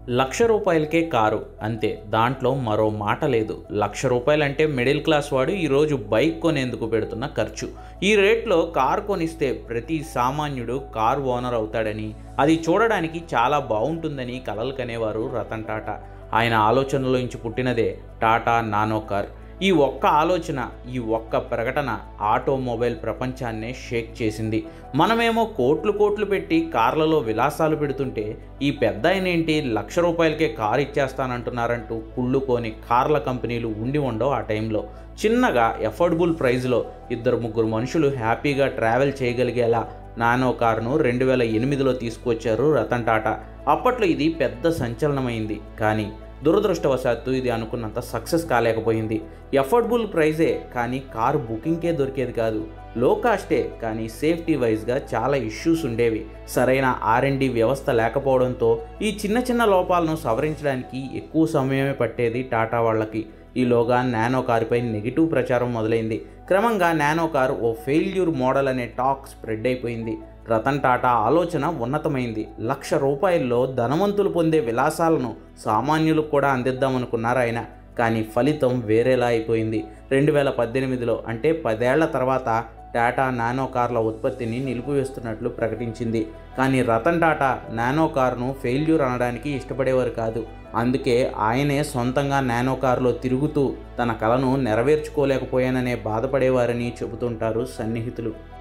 లక్ష రూపాయలకే కారు అంతే దాంట్లో మరో మాట లేదు లక్ష రూపాయలంటే మిడిల్ క్లాస్ వాడు ఈరోజు బైక్ కొనేందుకు పెడుతున్న ఖర్చు ఈ రేట్లో కారు కొనిస్తే ప్రతి సామాన్యుడు కార్ ఓనర్ అవుతాడని అది చూడడానికి చాలా బాగుంటుందని కలలు కనేవారు రతన్ టాటా ఆయన ఆలోచనలోంచి పుట్టినదే టాటా నానో కార్ ఈ ఒక్క ఆలోచన ఈ ఒక్క ప్రకటన ఆటోమొబైల్ ప్రపంచాన్నే షేక్ చేసింది మనమేమో కోట్లు కోట్లు పెట్టి కార్లలో విలాసాలు పెడుతుంటే ఈ పెద్ద ఆయన ఏంటి లక్ష రూపాయలకే కారు ఇచ్చేస్తానంటున్నారంటూ కుళ్ళుకొని కార్ల కంపెనీలు ఉండి ఉండవు ఆ టైంలో చిన్నగా ఎఫోర్డబుల్ ప్రైస్లో ఇద్దరు ముగ్గురు మనుషులు హ్యాపీగా ట్రావెల్ చేయగలిగేలా నానో కారును రెండు వేల ఎనిమిదిలో తీసుకొచ్చారు రతన్ టాటా అప్పట్లో ఇది పెద్ద సంచలనమైంది కానీ దురదృష్టవశాత్తు ఇది అనుకున్నంత సక్సెస్ కాలేకపోయింది ఎఫోర్డబుల్ ప్రైజే కానీ కారు బుకింగ్కే దొరికేది కాదు లో కాస్టే కానీ సేఫ్టీ వైజ్గా చాలా ఇష్యూస్ ఉండేవి సరైన ఆర్ఎండి వ్యవస్థ లేకపోవడంతో ఈ చిన్న చిన్న లోపాలను సవరించడానికి ఎక్కువ సమయమే పట్టేది టాటా వాళ్ళకి ఈలోగా నానో కారుపై నెగిటివ్ ప్రచారం మొదలైంది క్రమంగా నానో కారు ఓ ఫెయిల్యూర్ మోడల్ అనే టాక్ స్ప్రెడ్ అయిపోయింది రతన్ టాటా ఆలోచన ఉన్నతమైంది లక్ష రూపాయల్లో ధనవంతులు పొందే విలాసాలను సామాన్యులకు కూడా అందిద్దామనుకున్నారు ఆయన కానీ ఫలితం వేరేలా అయిపోయింది రెండు వేల పద్దెనిమిదిలో అంటే పదేళ్ల తర్వాత టాటా నానో కార్ల ఉత్పత్తిని నిలిపివేస్తున్నట్లు ప్రకటించింది కానీ రతన్ టాటా నానో కారును ఫెయిల్యూర్ అనడానికి ఇష్టపడేవారు కాదు అందుకే ఆయనే సొంతంగా నానో కారులో తిరుగుతూ తన కలను నెరవేర్చుకోలేకపోయాననే బాధపడేవారని చెబుతుంటారు సన్నిహితులు